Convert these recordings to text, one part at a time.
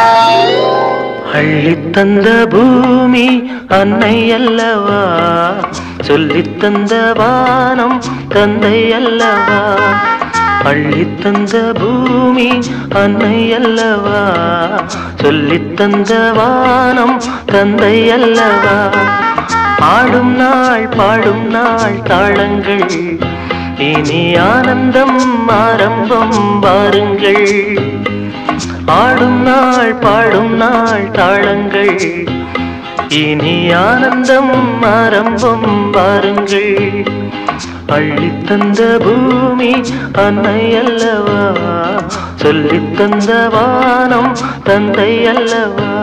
அள்ளித்தந்த பூமி அன்னை அல்லவா சொல்லித்தந்த வானம் தந்தை அல்லவா அள்ளித்தந்த பூமி அன்னை அல்லவா சொல்லித்தந்த வானம் தந்தை அல்லவா ஆடும் நாள் பாடும் நாள் தாளங்கள் இனி ஆனந்தம் ஆரம்பம் வாருங்கள் ஆடும் நாள் பாடும் நாள் தாளங்கள் இனி ஆனந்தம் ஆரம்பம் வாருங்கள் அள்ளித்தந்த பூமி அன்னை அல்லவா சொல்லித்தந்த வானம் தந்தை அல்லவா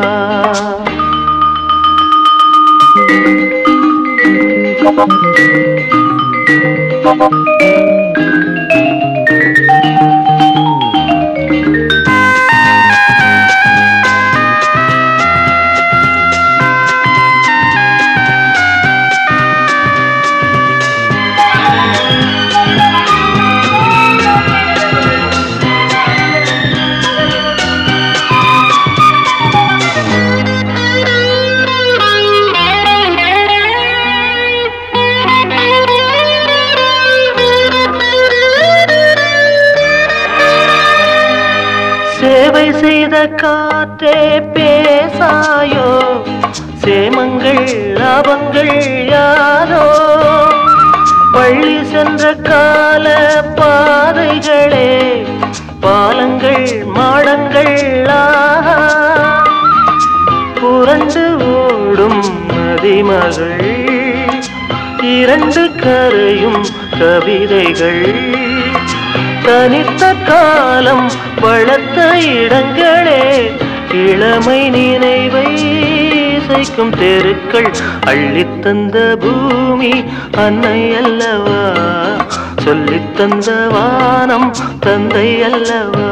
சேவை செய்த காற்றே பேசாயோ சேமங்கள் லாபங்கள் யாரோ பள்ளி சென்ற கால பாதைகளே பாலங்கள் மாடங்கள் ஆஹா புரண்டு ஓடும் நதிமகள் இரண்டு கரையும் கவிதைகள் தனித்த காலம் வளர்த்த இடங்களே இளமை நினைவை இசைக்கும் தெருக்கள் அள்ளித்தந்த பூமி அன்னை அல்லவா சொல்லித்தந்த வானம் தந்தை அல்லவா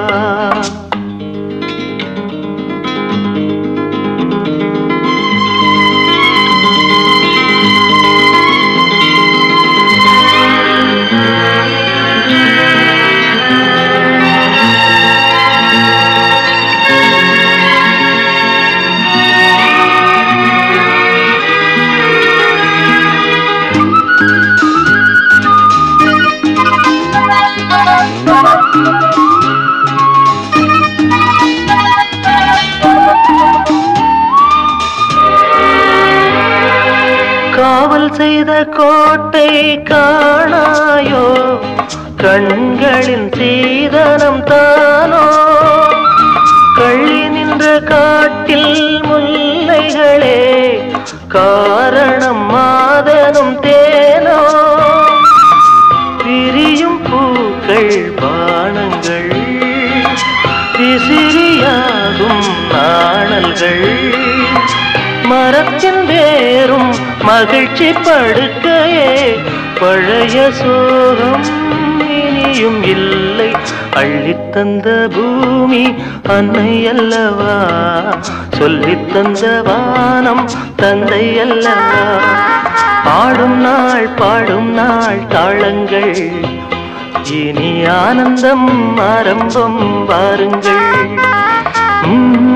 காவல் செய்த கோட்டை காணாயோ கண்களின் சீதனம் தானோ கள்ளி நின்ற காட்டில் முல்லைகளே காரணம் மாதனும் தேனோ பிரியும் பூக்கள் பானங்கள் விசிறியாகும் நாணல்கள் மரத்தின் வேறும் மகிழ்ச்சி படுக்கையே பழைய சோகம் இனியும் இல்லை அள்ளித்தந்த பூமி அன்னை அல்லவா சொல்லித்தந்த வானம் தந்தை அல்லவா பாடும் நாள் பாடும் நாள் தாளங்கள் இனி ஆனந்தம் ஆரம்பம் வாருங்கள் உம்